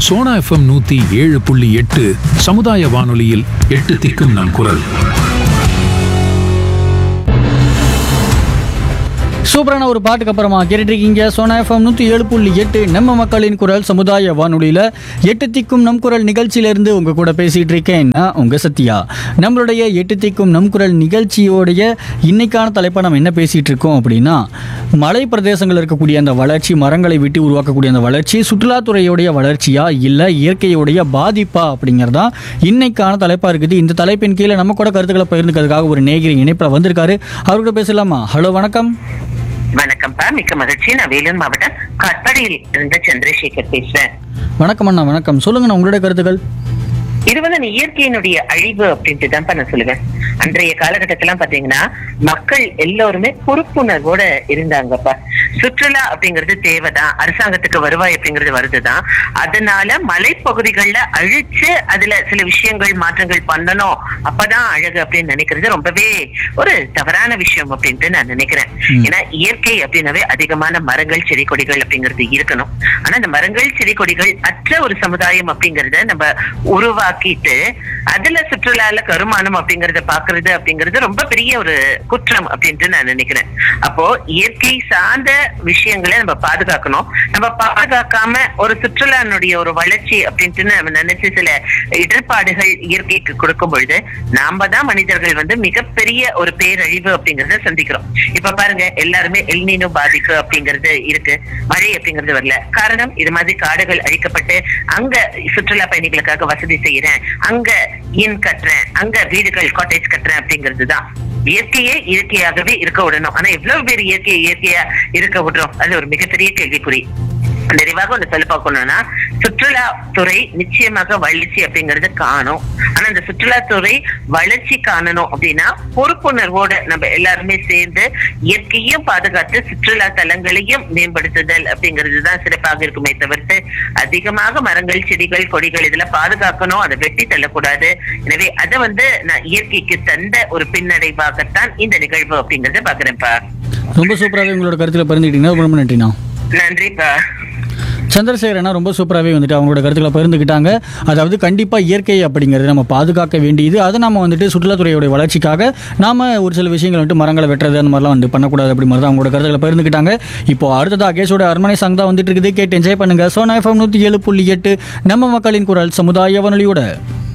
Sona FM நூத்தி ஏழு புள்ளி எட்டு சமுதாய வானொலியில் எட்டு திக்கும் நம் குரல் சூப்பரான ஒரு பாட்டுக்கு அப்புறமா கேட்டுட்டு இருக்கீங்க சோனா எஃப்எம் நூற்றி ஏழு புள்ளி எட்டு நம்ம மக்களின் குரல் சமுதாய வானொலியில் எட்டு திக்கும் நம் குரல் நிகழ்ச்சியிலேருந்து உங்கள் கூட பேசிகிட்டு இருக்கேன் நான் உங்கள் சத்யா நம்மளுடைய எட்டு திக்கும் நம் குரல் நிகழ்ச்சியோடைய இன்னைக்கான தலைப்பை நம்ம என்ன பேசிகிட்டு இருக்கோம் அப்படின்னா மலை பிரதேசங்கள் இருக்கக்கூடிய அந்த வளர்ச்சி மரங்களை விட்டு உருவாக்கக்கூடிய அந்த வளர்ச்சி சுற்றுலாத்துறையுடைய வளர்ச்சியா இல்லை இயற்கையுடைய பாதிப்பா அப்படிங்கிறதா இன்னைக்கான தலைப்பாக இருக்குது இந்த தலைப்பின் கீழே நம்ம கூட கருத்துக்களை பகிர்ந்துக்கிறதுக்காக ஒரு நேகிரி இணைப்பில் வந்திருக்காரு அவர்கிட்ட பேசலாமா ஹலோ வணக்கம் வணக்கம்ப்பா மிக்க மகிழ்ச்சி நான் வேலூர் மாவட்டம் கட்படியில் இருந்த சந்திரசேகர் பேசுறேன் வணக்கம் அண்ணா வணக்கம் சொல்லுங்கண்ணா உங்களுடைய கருத்துக்கள் இது வந்து அந்த இயற்கையினுடைய அழிவு அப்படின்ட்டு தான் நான் சொல்லுவேன் அன்றைய காலகட்டத்திலாம் பாத்தீங்கன்னா மக்கள் எல்லோருமே பொறுப்புணர்வோட இருந்தாங்கப்பா சுற்றுலா அப்படிங்கிறது தேவைதான் அரசாங்கத்துக்கு வருவாய் அப்படிங்கிறது வருதுதான் அதனால மலைப்பகுதிகள்ல அழிச்சு அதுல சில விஷயங்கள் மாற்றங்கள் பண்ணணும் அப்பதான் அழகு அப்படின்னு நினைக்கிறது ரொம்பவே ஒரு தவறான விஷயம் அப்படின்ட்டு நான் நினைக்கிறேன் ம். ஏன்னா இயற்கை அப்படின்னாவே அதிகமான மரங்கள் செடி கொடிகள் அப்படிங்கிறது இருக்கணும் ஆனா இந்த மரங்கள் செடி கொடிகள் அற்ற ஒரு சமுதாயம் அப்படிங்கறத நம்ம உருவாக்கிட்டு அதுல சுற்றுலால கருமானம் அப்படிங்கறத பாக்குறது அப்படிங்கிறது ரொம்ப பெரிய ஒரு குற்றம் அப்படின்ட்டு நான் நினைக்கிறேன் அப்போ இயற்கை சார்ந்த விஷயங்களை நம்ம பாதுகாக்கணும் நம்ம பாதுகாக்காம ஒரு சுற்றுலானுடைய ஒரு வளர்ச்சி அப்படின்ட்டு நம்ம நினைச்சு சில இடர்பாடுகள் இயற்கைக்கு கொடுக்கும் பொழுது நாம தான் மனிதர்கள் வந்து மிகப்பெரிய ஒரு பேரழிவு அப்படிங்கறத சந்திக்கிறோம் இப்ப பாருங்க எல்லாருமே எல்நீனோ பாதிப்பு அப்படிங்கிறது இருக்கு மழை அப்படிங்கிறது வரல காரணம் இது மாதிரி காடுகள் அழிக்கப்பட்டு அங்க சுற்றுலா பயணிகளுக்காக வசதி செய்யறேன் அங்க இன் கட்டுறேன் அங்க வீடுகள் காட்டேஜ் கட்டுறேன் அப்படிங்கிறது தான் இயற்கையே இயற்கையாகவே இருக்க விடணும் ஆனா எவ்வளவு பேர் இயற்கையை இயற்கையா இருக்க விடுறோம் அது ஒரு மிகப்பெரிய கேள்விக்குறி நிறைவாக ஒண்ணு சொல்ல பார்க்கணும்னா சுற்றுலாத்துறை நிச்சயமாக வளர்ச்சி அப்படிங்கறது காணும் ஆனா இந்த சுற்றுலாத்துறை வளர்ச்சி காணணும் அப்படின்னா பொறுப்புணர்வோட நம்ம எல்லாருமே சேர்ந்து இயற்கையும் பாதுகாத்து சுற்றுலா தலங்களையும் மேம்படுத்துதல் அப்படிங்கிறது தான் சிறப்பாக இருக்குமே தவிர்த்து அதிகமாக மரங்கள் செடிகள் கொடிகள் இதுல பாதுகாக்கணும் அதை வெட்டி தள்ளக்கூடாது எனவே அதை வந்து நான் இயற்கைக்கு தந்த ஒரு பின்னடைவாகத்தான் இந்த நிகழ்வு அப்படிங்கறத பாக்குறேன்ப்பா ரொம்ப சூப்பராகவே உங்களோட கருத்தில் பகிர்ந்துக்கிட்டீங்கன்னா ரொம்ப நன்றிண்ணா நன்றிப்பா சந்திரசேகரனா ரொம்ப சூப்பராகவே வந்துட்டு அவங்களோட கருத்துக்களை பகிர்ந்துக்கிட்டாங்க அதாவது கண்டிப்பாக இயற்கை அப்படிங்கிறது நம்ம பாதுகாக்க வேண்டியது அதை நம்ம வந்துட்டு சுற்றுலாத்துறையோட வளர்ச்சிக்காக நாம ஒரு சில விஷயங்கள் வந்துட்டு மரங்களை வெட்டுறது அந்த மாதிரிலாம் வந்து பண்ணக்கூடாது அப்படி மாதிரி தான் அவங்களோட கருத்துக்களை பகிர்ந்துக்கிட்டாங்க இப்போ அடுத்தது அகேஷோட அரண்மனை சாங் தான் வந்துட்டு இருக்குது கேட்டு என்ஜாய் பண்ணுங்க சோனா எஃப்எம் நூற்றி ஏழு புள்ளி எட்டு நம்ம மக்களின் குரல் சமுதாய வானொலியோட